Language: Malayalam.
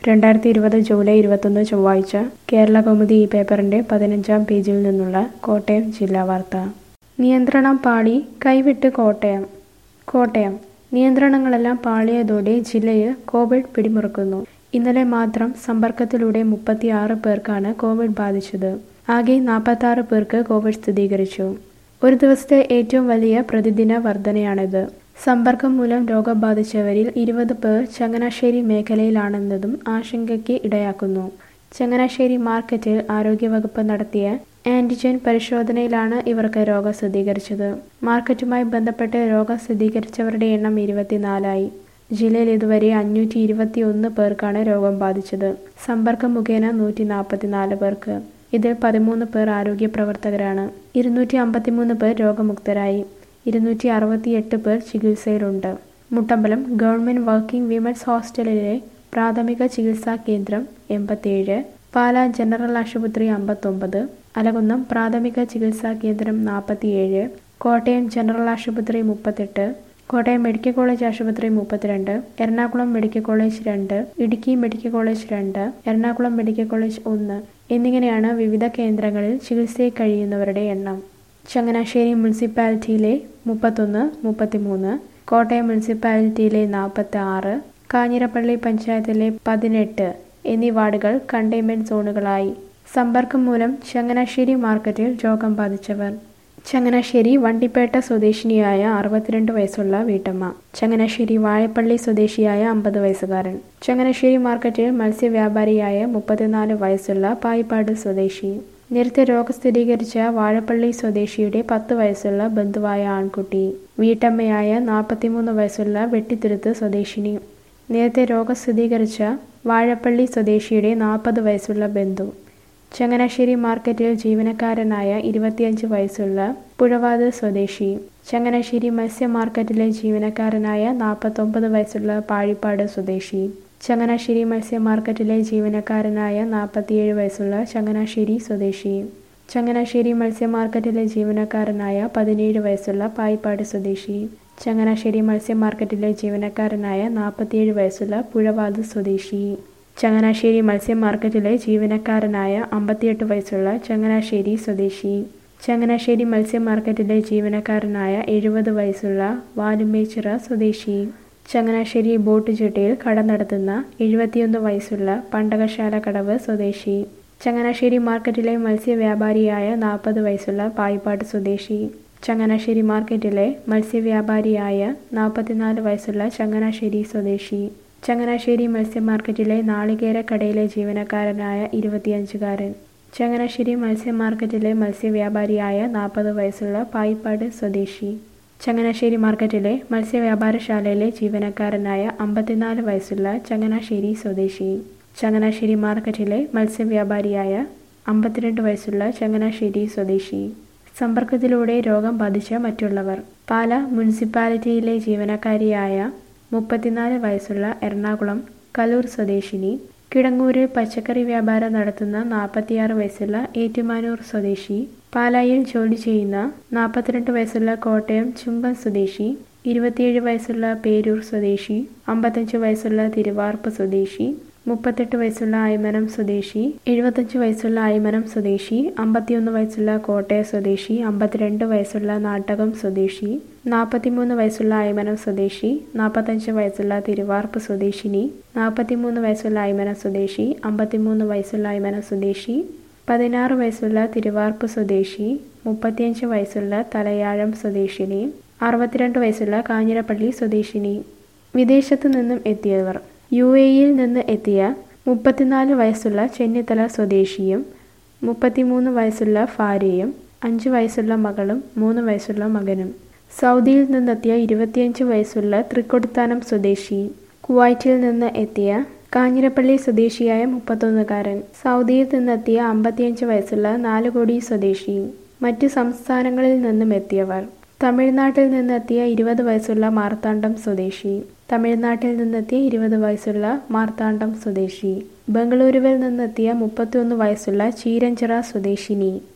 രണ്ടായിരത്തി ഇരുപത് ജൂലൈ ഇരുപത്തൊന്ന് ചൊവ്വാഴ്ച കേരള കൗമുദി ഈ പേപ്പറിന്റെ പതിനഞ്ചാം പേജിൽ നിന്നുള്ള കോട്ടയം ജില്ലാ വാർത്ത നിയന്ത്രണം പാളി കൈവിട്ട് കോട്ടയം കോട്ടയം നിയന്ത്രണങ്ങളെല്ലാം പാളിയതോടെ ജില്ലയിൽ കോവിഡ് പിടിമുറുക്കുന്നു ഇന്നലെ മാത്രം സമ്പർക്കത്തിലൂടെ മുപ്പത്തിയാറ് പേർക്കാണ് കോവിഡ് ബാധിച്ചത് ആകെ നാൽപ്പത്തി പേർക്ക് കോവിഡ് സ്ഥിരീകരിച്ചു ഒരു ദിവസത്തെ ഏറ്റവും വലിയ പ്രതിദിന വർധനയാണിത് സമ്പർക്കം മൂലം രോഗം ബാധിച്ചവരിൽ ഇരുപത് പേർ ചങ്ങനാശ്ശേരി മേഖലയിലാണെന്നതും ആശങ്കയ്ക്ക് ഇടയാക്കുന്നു ചങ്ങനാശ്ശേരി മാർക്കറ്റിൽ ആരോഗ്യവകുപ്പ് നടത്തിയ ആന്റിജൻ പരിശോധനയിലാണ് ഇവർക്ക് രോഗം സ്ഥിരീകരിച്ചത് മാർക്കറ്റുമായി ബന്ധപ്പെട്ട് രോഗം സ്ഥിരീകരിച്ചവരുടെ എണ്ണം ഇരുപത്തിനാലായി ജില്ലയിൽ ഇതുവരെ അഞ്ഞൂറ്റി ഇരുപത്തി ഒന്ന് പേർക്കാണ് രോഗം ബാധിച്ചത് സമ്പർക്കം മുഖേന നൂറ്റി നാൽപ്പത്തിനാല് പേർക്ക് ഇതിൽ പതിമൂന്ന് പേർ ആരോഗ്യ പ്രവർത്തകരാണ് ഇരുന്നൂറ്റി അമ്പത്തിമൂന്ന് പേർ രോഗമുക്തരായി ഇരുന്നൂറ്റി അറുപത്തിയെട്ട് പേർ ചികിത്സയിലുണ്ട് മുട്ടമ്പലം ഗവൺമെന്റ് വർക്കിംഗ് വിമൻസ് ഹോസ്റ്റലിലെ പ്രാഥമിക ചികിത്സാ കേന്ദ്രം എൺപത്തിയേഴ് പാലാ ജനറൽ ആശുപത്രി അമ്പത്തൊമ്പത് അലകുന്നം പ്രാഥമിക ചികിത്സാ കേന്ദ്രം നാൽപ്പത്തിയേഴ് കോട്ടയം ജനറൽ ആശുപത്രി മുപ്പത്തെട്ട് കോട്ടയം മെഡിക്കൽ കോളേജ് ആശുപത്രി മുപ്പത്തിരണ്ട് എറണാകുളം മെഡിക്കൽ കോളേജ് രണ്ട് ഇടുക്കി മെഡിക്കൽ കോളേജ് രണ്ട് എറണാകുളം മെഡിക്കൽ കോളേജ് ഒന്ന് എന്നിങ്ങനെയാണ് വിവിധ കേന്ദ്രങ്ങളിൽ ചികിത്സയിൽ കഴിയുന്നവരുടെ എണ്ണം ചങ്ങനാശ്ശേരി മുനിസിപ്പാലിറ്റിയിലെ മുപ്പത്തൊന്ന് മുപ്പത്തിമൂന്ന് കോട്ടയം മുനിസിപ്പാലിറ്റിയിലെ നാൽപ്പത്തി ആറ് കാഞ്ഞിരപ്പള്ളി പഞ്ചായത്തിലെ പതിനെട്ട് എന്നീ വാർഡുകൾ കണ്ടെയ്ൻമെന്റ് സോണുകളായി സമ്പർക്കം മൂലം ചങ്ങനാശ്ശേരി മാർക്കറ്റിൽ രോഗം ബാധിച്ചവർ ചങ്ങനാശ്ശേരി വണ്ടിപ്പേട്ട സ്വദേശിനിയായ അറുപത്തിരണ്ട് വയസ്സുള്ള വീട്ടമ്മ ചങ്ങനാശ്ശേരി വാഴപ്പള്ളി സ്വദേശിയായ അമ്പത് വയസ്സുകാരൻ ചങ്ങനാശ്ശേരി മാർക്കറ്റിൽ മത്സ്യവ്യാപാരിയായ മുപ്പത്തിനാല് വയസ്സുള്ള പായിപ്പാട് സ്വദേശി നേരത്തെ രോഗം സ്ഥിരീകരിച്ച വാഴപ്പള്ളി സ്വദേശിയുടെ പത്ത് വയസ്സുള്ള ബന്ധുവായ ആൺകുട്ടി വീട്ടമ്മയായ നാൽപ്പത്തിമൂന്ന് വയസ്സുള്ള വെട്ടിത്തുരുത്ത് സ്വദേശിനി നേരത്തെ രോഗം സ്ഥിരീകരിച്ച വാഴപ്പള്ളി സ്വദേശിയുടെ നാൽപ്പത് വയസ്സുള്ള ബന്ധു ചങ്ങനാശ്ശേരി മാർക്കറ്റിൽ ജീവനക്കാരനായ ഇരുപത്തിയഞ്ച് വയസ്സുള്ള പുഴവാത് സ്വദേശി ചങ്ങനാശ്ശേരി മത്സ്യ മാർക്കറ്റിലെ ജീവനക്കാരനായ നാൽപ്പത്തൊമ്പത് വയസ്സുള്ള പാഴിപ്പാട് സ്വദേശി ചങ്ങനാശ്ശേരി മത്സ്യ മാർക്കറ്റിലെ ജീവനക്കാരനായ നാൽപ്പത്തിയേഴ് വയസ്സുള്ള ചങ്ങനാശ്ശേരി സ്വദേശി ചങ്ങനാശ്ശേരി മത്സ്യ മാർക്കറ്റിലെ ജീവനക്കാരനായ പതിനേഴ് വയസ്സുള്ള പായിപ്പാട് സ്വദേശി ചങ്ങനാശ്ശേരി മത്സ്യ മാർക്കറ്റിലെ ജീവനക്കാരനായ നാൽപ്പത്തിയേഴ് വയസ്സുള്ള പുഴവാത് സ്വദേശി ചങ്ങനാശ്ശേരി മത്സ്യ മാർക്കറ്റിലെ ജീവനക്കാരനായ അമ്പത്തിയെട്ട് വയസ്സുള്ള ചങ്ങനാശ്ശേരി സ്വദേശി ചങ്ങനാശ്ശേരി മത്സ്യ മാർക്കറ്റിലെ ജീവനക്കാരനായ എഴുപത് വയസ്സുള്ള വാലുമേച്ചിറ സ്വദേശി ചങ്ങനാശ്ശേരി ബോട്ട് ജെട്ടിയിൽ കട നടത്തുന്ന എഴുപത്തിയൊന്ന് വയസ്സുള്ള പണ്ടകശാല കടവ് സ്വദേശി ചങ്ങനാശ്ശേരി മാർക്കറ്റിലെ മത്സ്യവ്യാപാരിയായ നാൽപ്പത് വയസ്സുള്ള പായിപ്പാട് സ്വദേശി ചങ്ങനാശ്ശേരി മാർക്കറ്റിലെ മത്സ്യവ്യാപാരിയായ നാൽപ്പത്തിനാല് വയസ്സുള്ള ചങ്ങനാശ്ശേരി സ്വദേശി ചങ്ങനാശ്ശേരി മത്സ്യ മാർക്കറ്റിലെ നാളികേര കടയിലെ ജീവനക്കാരനായ ഇരുപത്തിയഞ്ചുകാരൻ ചങ്ങനാശ്ശേരി മത്സ്യ മാർക്കറ്റിലെ മത്സ്യവ്യാപാരിയായ നാൽപ്പത് വയസ്സുള്ള പായിപ്പാട് സ്വദേശി ചങ്ങനാശ്ശേരി മാർക്കറ്റിലെ മത്സ്യവ്യാപാരശാലയിലെ ജീവനക്കാരനായ അമ്പത്തിനാല് വയസ്സുള്ള ചങ്ങനാശ്ശേരി സ്വദേശി ചങ്ങനാശ്ശേരി മാർക്കറ്റിലെ മത്സ്യവ്യാപാരിയായ അമ്പത്തിരണ്ട് വയസ്സുള്ള ചങ്ങനാശ്ശേരി സ്വദേശി സമ്പർക്കത്തിലൂടെ രോഗം ബാധിച്ച മറ്റുള്ളവർ പാല മുനിസിപ്പാലിറ്റിയിലെ ജീവനക്കാരിയായ മുപ്പത്തിനാല് വയസ്സുള്ള എറണാകുളം കലൂർ സ്വദേശിനി കിടങ്ങൂരിൽ പച്ചക്കറി വ്യാപാരം നടത്തുന്ന നാൽപ്പത്തിയാറ് വയസ്സുള്ള ഏറ്റുമാനൂർ സ്വദേശി പാലായിൽ ജോലി ചെയ്യുന്ന നാൽപ്പത്തിരണ്ട് വയസ്സുള്ള കോട്ടയം ചുങ്കം സ്വദേശി ഇരുപത്തിയേഴ് വയസ്സുള്ള പേരൂർ സ്വദേശി അമ്പത്തഞ്ച് വയസ്സുള്ള തിരുവാർപ്പ് സ്വദേശി മുപ്പത്തെട്ട് വയസ്സുള്ള അയ്മനം സ്വദേശി എഴുപത്തഞ്ച് വയസ്സുള്ള അയ്മനം സ്വദേശി അമ്പത്തിയൊന്ന് വയസ്സുള്ള കോട്ടയം സ്വദേശി അമ്പത്തിരണ്ട് വയസ്സുള്ള നാട്ടകം സ്വദേശി നാൽപ്പത്തിമൂന്ന് വയസ്സുള്ള അയ്മനം സ്വദേശി നാൽപ്പത്തഞ്ച് വയസ്സുള്ള തിരുവാർപ്പ് സ്വദേശിനി നാൽപ്പത്തിമൂന്ന് വയസ്സുള്ള അയ്മനം സ്വദേശി അമ്പത്തിമൂന്ന് വയസ്സുള്ള അയ്മനം സ്വദേശി പതിനാറ് വയസ്സുള്ള തിരുവാർപ്പ് സ്വദേശി മുപ്പത്തിയഞ്ച് വയസ്സുള്ള തലയാഴം സ്വദേശിനി അറുപത്തിരണ്ട് വയസ്സുള്ള കാഞ്ഞിരപ്പള്ളി സ്വദേശിനി വിദേശത്തു നിന്നും എത്തിയവർ യു എയിൽ നിന്ന് എത്തിയ മുപ്പത്തിനാല് വയസ്സുള്ള ചെന്നിത്തല സ്വദേശിയും മുപ്പത്തിമൂന്ന് വയസ്സുള്ള ഭാര്യയും അഞ്ച് വയസ്സുള്ള മകളും മൂന്ന് വയസ്സുള്ള മകനും സൗദിയിൽ നിന്നെത്തിയ ഇരുപത്തിയഞ്ച് വയസ്സുള്ള തൃക്കൊടുത്താനം സ്വദേശി കുവൈറ്റിൽ നിന്ന് എത്തിയ കാഞ്ഞിരപ്പള്ളി സ്വദേശിയായ മുപ്പത്തൊന്നുകാരൻ സൗദിയിൽ നിന്നെത്തിയ അമ്പത്തിയഞ്ച് വയസ്സുള്ള നാലുകോടി സ്വദേശി മറ്റ് സംസ്ഥാനങ്ങളിൽ നിന്നും എത്തിയവർ തമിഴ്നാട്ടിൽ നിന്നെത്തിയ ഇരുപത് വയസ്സുള്ള മാർത്താണ്ഡം സ്വദേശി തമിഴ്നാട്ടിൽ നിന്നെത്തിയ ഇരുപത് വയസ്സുള്ള മാർത്താണ്ഡം സ്വദേശി ബംഗളൂരുവിൽ നിന്നെത്തിയ മുപ്പത്തിയൊന്ന് വയസ്സുള്ള ചീരഞ്ചിറ സ്വദേശിനി